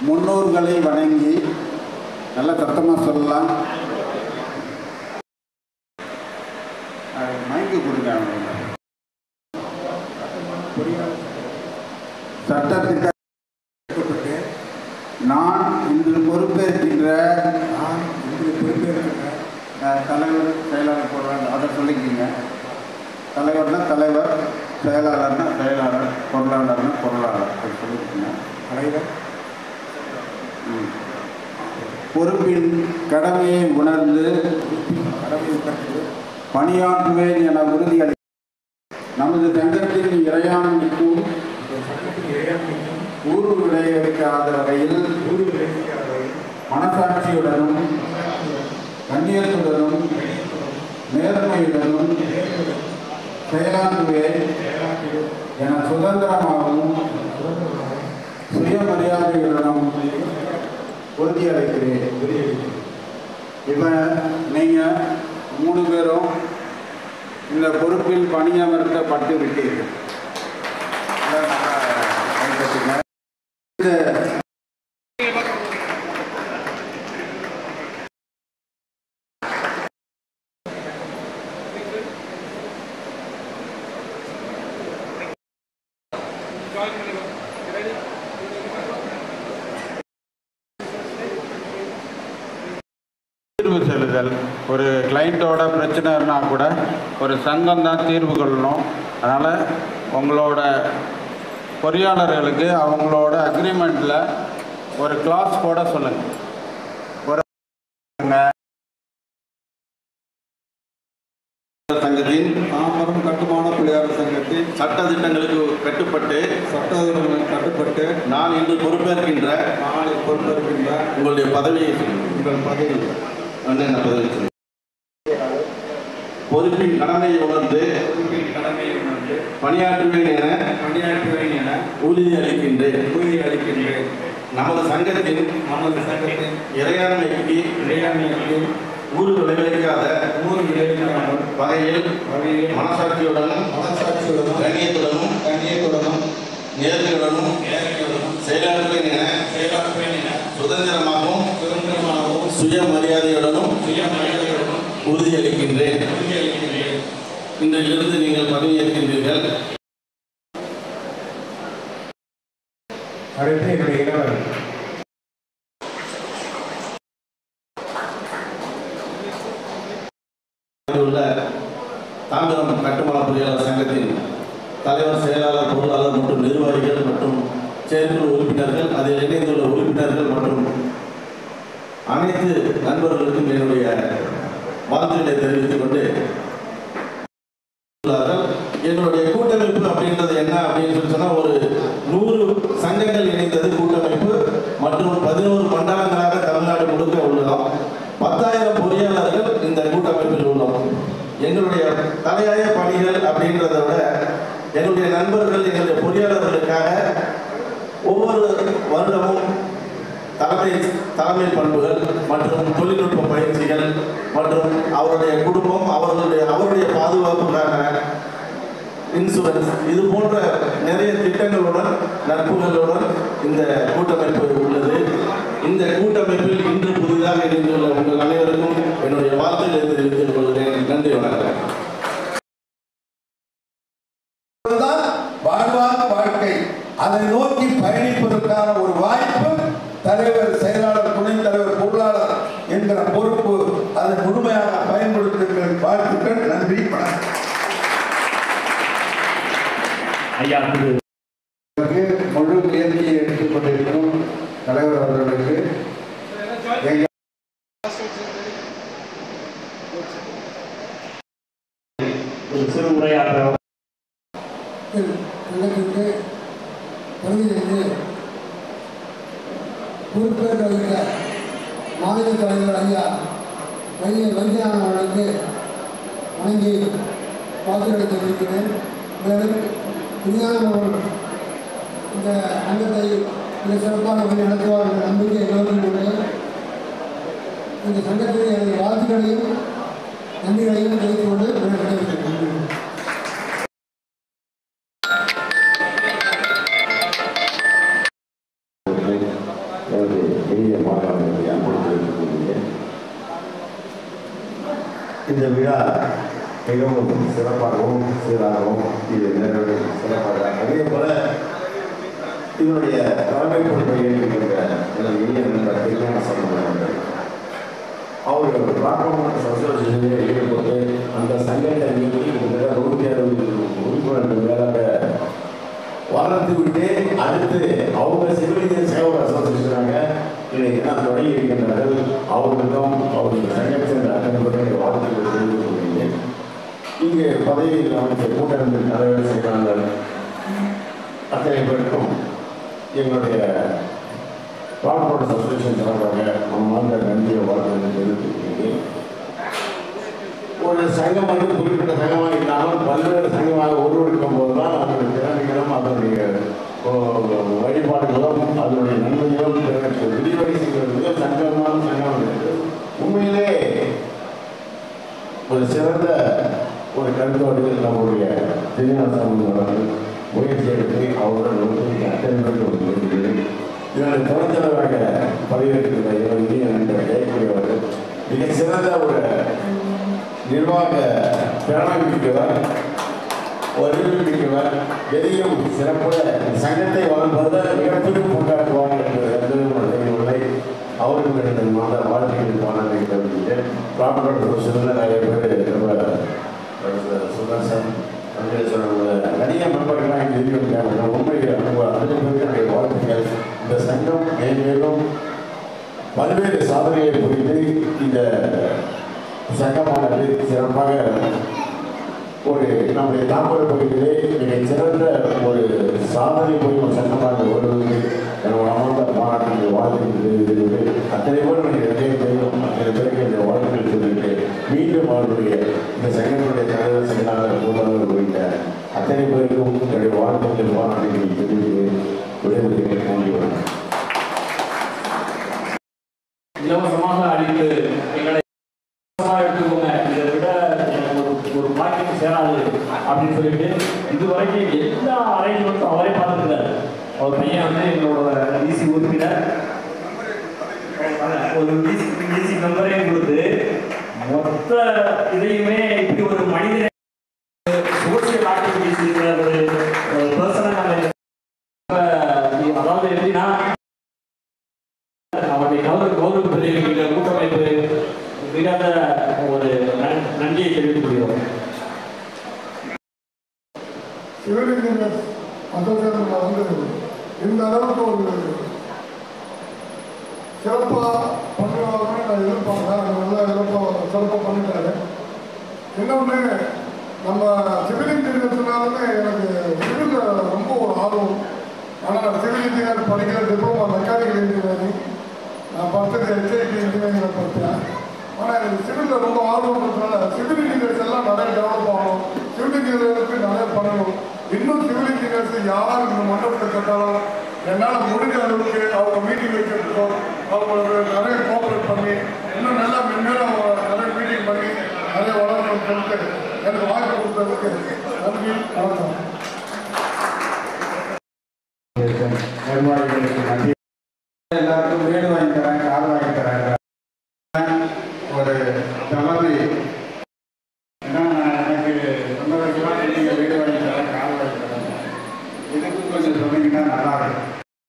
முன்னோர்களை வணங்கி நல்ல சத்தமாக சொல்லலாம் அது மைக்கு கொடுங்க அவங்களுக்கு. சட்டத்திட்ட நான் இன்று பொறுப்பேற்கின்ற நான் இன்று பொறுப்பேற்கின்ற அஹ், தலைவர் செயலாளர் போடுறாங்க அதை சொல்லிக்கிங்க தலைவர்னா தலைவர் செயலாளர்னா செயலாளர் பொருளாளர்னா பொருளாளர் அதை சொல்லிக்கிங்க தலைவர் ம். பொறுப்பின் கடமையை உணர்ந்து கடமையை கற்று பணியாற்றுவேன் என உறுதியளி நமது சங்கத்தின் இறையாண்மைக்கும் இந்த சட்டத்தின் இறையாண்மைக்கும் ஊறு விளைவிக்காத வகையில் ஊறு விளைவிக்காத மனசாட்சியுடனும் கண்ணியத்துடனும் நேர்மையுடனும் செயலாற்றுவேன் என சுதந்திரமாகவும் சுயமரியாதையுடனும் உறுதியளிக்கிறேன் இப்போ நீங்கள் மூணு பேரும் இந்த பொறுப்பில் பணியமர்த்தப்பட்டு விட்டீர்கள் இதை நல்லா கைத்தட்டுங்க. இந்த தீர்வு செலுதல் ஒரு கிளைண்ட்டோட பிரச்சனைனா கூட ஒரு சங்கம் தான் தீர்வு கொள்ளணும் அதனால் உங்களோட பொறியாளர்களுக்கு அவங்களோட அக்ரிமெண்ட்டில் ஒரு கிளாஸ் போட சொல்லுங்கள் ஒரு சங்கத்தின் தாம்பரம் கட்டுமான பிள்ளையார் சங்கத்தின் சட்ட திட்டங்களுக்கு கட்டுப்பட்டு சட்டத்திற்கு கட்டுப்பட்டு நான் இன்று பொறுப்பேற்கின்ற நாளை பொறுப்பேற்கின்ற உங்களுடைய பதவியை சொல்லுங்கள். உங்கள் பதவி என்னென்ன பதவி சொல்லுங்கள். பொறுப்பின் கடமையை உணர்ந்து கடமையை உணர்ந்து பணியாற்றுவேன் என பணியாற்றுவேன் என உறுதி அளிக்கின்றேன் உறுதி அளிக்கின்றேன் நமது சங்கத்தின் நமது சங்கத்தின் இறையாண்மைக்கு இறையாண்மைக்கு ஊறு விளைவிக்காத ஊர் விளைவிக்காமல் வகையில் வகையில் மனசாட்சியுடனும் மனசாட்சியுடனும் கண்ணியத்துடனும் கண்ணியத்துடனும் நேர்மையுடனும் நேர்மையுடனும் செயலாற்றுவேன் என செயலாற்றுவேன் என சுதந்திரமாகவும் சுதந்திரமாகவும் சுயமரியாதையுடனும் சுயமரியாதையுடனும் உறுதியளிக்கின்றேன் உறுதியளிக்கின்றேன் இன்றிலிருந்து நீங்கள் பதவியேற்கின்றீர்கள் அடுத்து என்னுடைய இளவர் உள்ள தாம்பரம் கட்டுமான பொறியாளர் சங்கத்தின் தலைவர் செயலாளர் பொருளாளர் மற்றும் நிர்வாகிகள் மற்றும் செயற்குழு உறுப்பினர்கள் அதில் இணைந்துள்ள உறுப்பினர்கள் மற்றும் அனைத்து நண்பர்களுக்கும் என்னுடைய வாழ்த்துக்களை தெரிவித்துக் கொண்டு உள்ளார்கள். என்னுடைய கூட்டமைப்பு அப்படின்றது என்ன அப்படின்னு சொல்லி சொன்னா ஒரு நூறு சங்கங்கள் இணைந்தது கூட்டமைப்பு மற்றும் பதினோரு மண்டலங்களாக தமிழ்நாடு முழுக்க உள்ளோம் பத்தாயிரம் பொறியாளர்கள் இந்த கூட்டமைப்பில் உள்ளோம் எங்களுடைய தலையாய பணிகள் அப்படின்றத விட எங்களுடைய நண்பர்கள் எங்களுடைய பொறியாளர்களுக்காக ஒவ்வொரு வருடமும் தலைமை தலைமை பண்புகள் மற்றும் தொழில்நுட்ப பயிற்சிகள் மற்றும் அவருடைய குடும்பம் அவர்களுடைய அவருடைய பாதுகாப்புக்கான இன்சூரன்ஸ் இது போன்ற நிறைய திட்டங்களுடன் நட்புகளுடன் இந்த கூட்டமைப்பு உள்ளது இந்த கூட்டமைப்பில் இன்று புதிதாக இணைந்துள்ள உங்கள் அனைவருக்கும் என்னுடைய வாழ்த்துக்களை தெரிவித்துக் கொள்கிறேன் நன்றி வணக்கம் தான் வாழ்வாங்க வாழ்க்கை அதை நோக்கி பயணிப்பதற்கான ஒரு வாய்ப்பு தலைவர் செயலாளர் துணைத் தலைவர் பொருளாளர் என்கிற பொறுப்பு அதை முழுமையாக பயன்படுத்துங்கள் வாழ்த்துக்கள் நன்றி வணக்கம் ஐயா திரு இதற்கு முழு முயற்சியை எடுத்துக் கொண்டிருக்கும் தலைவர் அவர்களுக்கு எங்கள் ஒரு சிறு உரையாற்ற சங்கத்திற்கு பகுதியிலிருந்து பொறுப்பேற்க வைத்த மாநில தலைவர் ஐயா வைகை வைத்தியானன் அவர்களுக்கு வணங்கி வாழ்த்துக்களை தெரிவிக்கிறேன் மேலும் விஞ்ஞானம் அவர்கள் இந்த சங்கத்தை மிக சிறப்பான வழி நடத்துவார் என்ற நம்பிக்கை எல்லோருக்கும் உள்ளது இந்த சங்கத்திற்கு எனது வாழ்த்துக்களையும் நன்றிகளையும் தெரிவித்துக் கொண்டு விடைபெறுகிறேன். நன்றி அவர்களை இந்த விழா மிகவும் சிறப்பாகவும் சீராகவும் இது நிறைவேற சிறப்பாக அதே போல இதனுடைய தலைமை பொறுப்பை ஏற்றுக்கின்ற எனது இளைய நண்பர் கல்யாண சம்பந்தம் அவர் ராக்கமோட்டர் அசோசியேஷனில் ஈடுபட்டு அந்த சங்கத்தை நீக்கி கிட்டத்தட்ட நூற்றி அறுபது உறுப்பினர்கள் மேலாக வளர்த்து விட்டு அடுத்து அவங்க சிவிலியன் சேவர் அசோசியேஷனாக இதை நான் தொடங்கி இருக்கின்றார்கள் அவர்களுக்கும் அவர்கள் சங்கத்தை சேர்ந்த அனைவருடைய வாழ்த்துக்களை தெரிவித்துக் கொள்கிறேன் இங்கே பதவியில் அமைச்ச கூட்டமைப்பின் தலைவர் செயலாளர் அத்தனை பேருக்கும் எங்களுடைய டிரான்ஸ்போர்ட் அசோசியேஷன் சார்பாக மனமார்ந்த நன்றியை வாழ்த்துக்களை தெரிவித்துக் கொள்கிறேன் ஒரு சங்கம் வந்து குறிப்பிட்ட சங்கமாக இல்லாமல் பல்வேறு சங்கமாக உருவெடுக்கும் போது தான் அதனுடைய திறமைகளும் அதனுடைய ஓ, வழிபாடுகளும் அதனுடைய நன்மைகளும் பிறருக்கு விரிவடை செய்வதற்கு சங்கமாலும் சங்கம் இருக்கு உண்மையிலே ஒரு சிறந்த ஒரு கருத்தோடு நம்முடைய திருநாசம் அவர்கள் முயற்சி எடுத்து அவருடன் ஒத்துழைக்க அத்தனை பேருக்கு ஒரு வேண்டுகிறேன் இதனுடைய துணைத்தலைவராக பதவியேற்கிற இவர் இந்திய நண்பர் ஜெயக்குடி அவர்கள் மிக சிறந்த ஒரு நிர்வாக திறமை மிக்கவர் அறிவு மிக்கவர் எதையும் சிறப்புற சங்கத்தை வளர்ப்பதில் மிகப்பெரிய பங்காற்றுவார் என்று எந்த இல்லை அவருக்கு எனது மாத வாழ்க்கையில் பாடலை தெரிவித்தேன் டாக்டர் சிறந்த நிறைய பேர் நம்ம சுதர்சன் வெங்கடேஸ்வரன் நிறைய நண்பர்களாக இங்கே இருக்காங்க உண்மையில் அனுபவம் அதிக பேருக்கு என்னுடைய வாழ்த்துக்கள் இந்த சங்கம் மேலும் பல்வேறு சாதனைகளை புரிந்து இந்த சங்கமானது சிறப்பாக ஒரு நம்முடைய தாம்பரம் பகுதியிலே மிக சிறந்த ஒரு சாதனை புரியும் சங்கமாக வருவதற்கு என்னோட அமர்ந்த மாநாட்டில் வாழ்த்துக்கள் தெரிவித்துள்ளது அத்தனை பேர் எனக்கு நிறைய பேரும் அத்தனை பேருக்கு இந்த வாழ்த்துக்கள் தெரிவித்து மீண்டும் அவருடைய இந்த சங்கத்தினுடைய தலைவர் செயலாளர் பொருளாளர் உள்ளிட்ட அத்தனை பேருக்கும் என்னுடைய வாழ்த்துக்கள் மாநாட்டில் தெரிவித்து விடைபெறுகிறேன் நன்றி வணக்கம் இலவசமாக அளித்து எங்களை இலவசமாக எடுத்துக்கோங்க இதை விட எனக்கு ஒரு ஒரு பாக்கியம் சேராது அப்படின்னு சொல்லிட்டு இதுவரைக்கும் எல்லா அரேஞ்ச்மெண்ட்டும் அவரே பார்த்துருந்தார் அவர் பையன் வந்து எங்களோட டிசி உறுப்பினர் ஒரு டிசி டிசி மெம்பரே கொடுத்து மொத்த இதையுமே இப்படி ஒரு மனிதனை சோசியல் ஆக்டிவிட்டிஸ் இருக்கிற ஒரு பர்சனாக அதாவது எப்படின்னா அவருடைய கௌரவ கௌரவ தெரிவிக்கின்ற கூட்டமைப்பு மிகுந்த ஒரு நன்- நன்றியை தெரிவித்துக் கொள்கிறோம் சிவலிங்கர் அசோசியேஷன்ல வந்து இந்த அளவுக்கு ஒரு சிறப்பாக பண்ணுவாங்கன்னு நான் எதிர்பார்த்தேன் அது நல்லா சிறப்பாக சிறப்பாக பண்ணிட்டாரு இன்னொன்று நம்ம சிவில் இன்ஜினியர்ஸ்னாலுமே எனக்கு சிவிலில் ரொம்ப ஒரு ஆர்வம் ஆனால் சிவில் இன்ஜினியர் படிக்கிற டிப்ளமா மெக்கானிக்கல் இன்ஜினியரிங் நான் பார்த்தது ஹெச்ஐடி இன்ஜினியரிங்கில் பார்த்தேன் ஆனால் எனக்கு சிவிலில் ரொம்ப ஆர்வம் இருக்கிறதுனால சிவில் இன்ஜினியர்ஸ் எல்லாம் நிறைய டெவலப் ஆகணும் சிவில் இன்ஜினியருக்கு நிறைய பண்ணணும் இன்னும் சிவில் இன்ஜினியர்ஸ் யார் இந்த மண்டபத்தை கேட்டாலும் என்னால் முடிஞ்ச அளவுக்கு அவங்க மீட்டிங் வைக்கிறதுக்கோ அவங்களுக்கு நிறைய கோஆப்ரேட் பண்ணி இன்னும் நல்லா மென்மேலும் அவங்க நிறைய மீட்டிங் பண்ணி நிறைய வளரணும்னு சொல்லிட்டு எனக்கு வாய்ப்பு கொடுத்ததுக்கு நன்றி வணக்கம் நிர்வாகிகளுக்கு நன்றி எல்லாருக்கும் வீடு வாங்கி தராங்க கார் வாங்கி தராங்க ஒரு தலைமை ஏன்னா நான் எனக்கு சொந்த வரைக்கும் நீங்கள் வீடு வாங்கி தரேன் கார் வாங்கி தரேன் இதுக்கு கொஞ்சம் சொன்னீங்கன்னா நல்லா இருக்கும்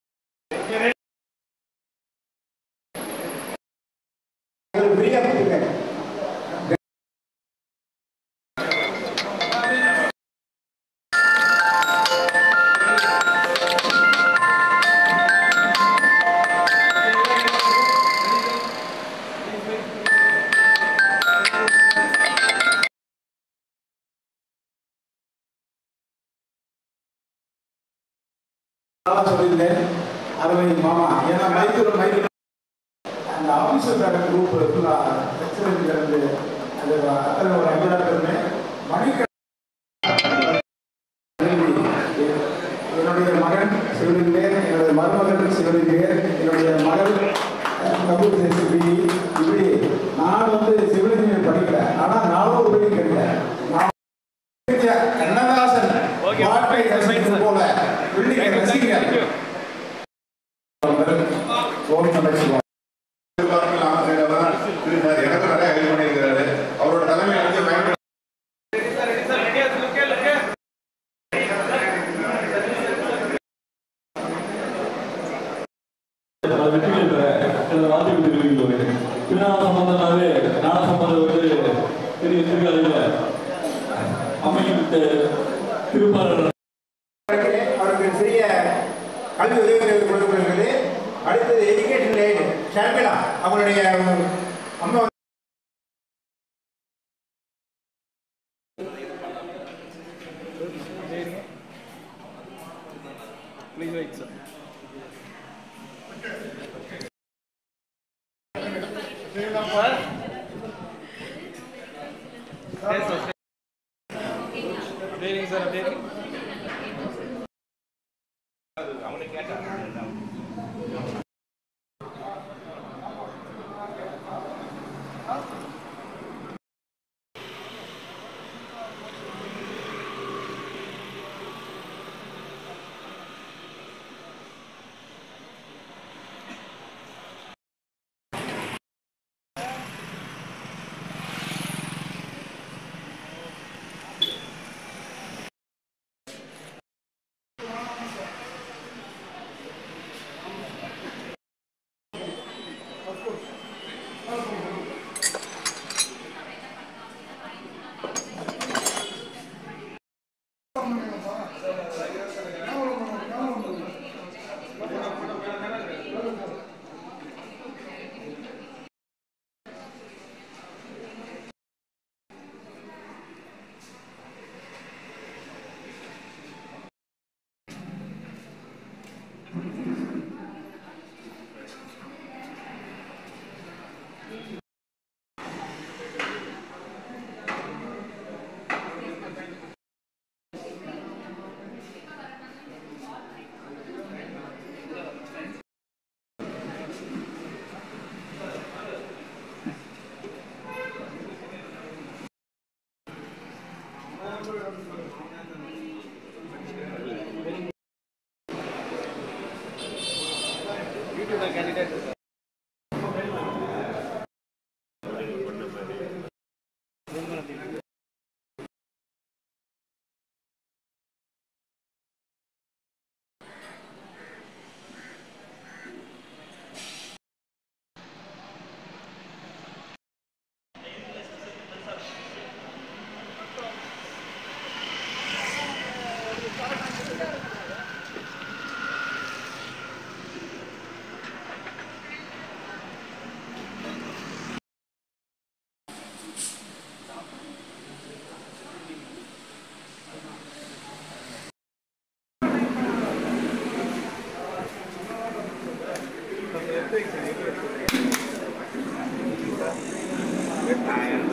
நான் சொல்லியிருந்தேன் அருமை மாமா ஏன்னா மைக்கில் மைக்கில் அந்த ஆஃபீஸர் பேக் குரூப் ஃபுல்லாக செக்ஷனுக்கு இருந்து அது அத்தனை ஒரு ஐயா பேருமே மணிக்க என்னுடைய மகன் சிவலிங்கர் என்னுடைய மருமகன் சிவலிங்கர் என்னுடைய மகள் கபூர் சிபி இப்படி நான் வந்து சிவலிங்கர் படிக்கிறேன் ஆனால் நானும் ஒரு கேட்கிறேன் நான் கண்ணதாசன் பாட்டை ரசிப்பது போல பிள்ளைங்க ரசிங்க ஓம் நமச்சிவாய எதிர்பார்ப்பில் ஆசிரியர் தான் திருந்தார் எனக்கு நிறைய ஹெல்ப் பண்ணியிருக்கிறாரு அவரோட தலைமை வெற்றிகள் பெற எனது வாழ்த்துக்கள் தெரிவித்துள்ளேன் திருநாள சம்பந்தனாவே ஞான சம்பந்தம் வந்து பெரிய திருக்காலையில் அமையும் திருப்பாளர் அவருக்கு சிறிய கல்வி உதவிகள் கொடுக்கப்படுகிறது அடுத்தது எஜுகேஷன் லைன் ஷர்மிளா அவங்களுடைய அம்மா Good time.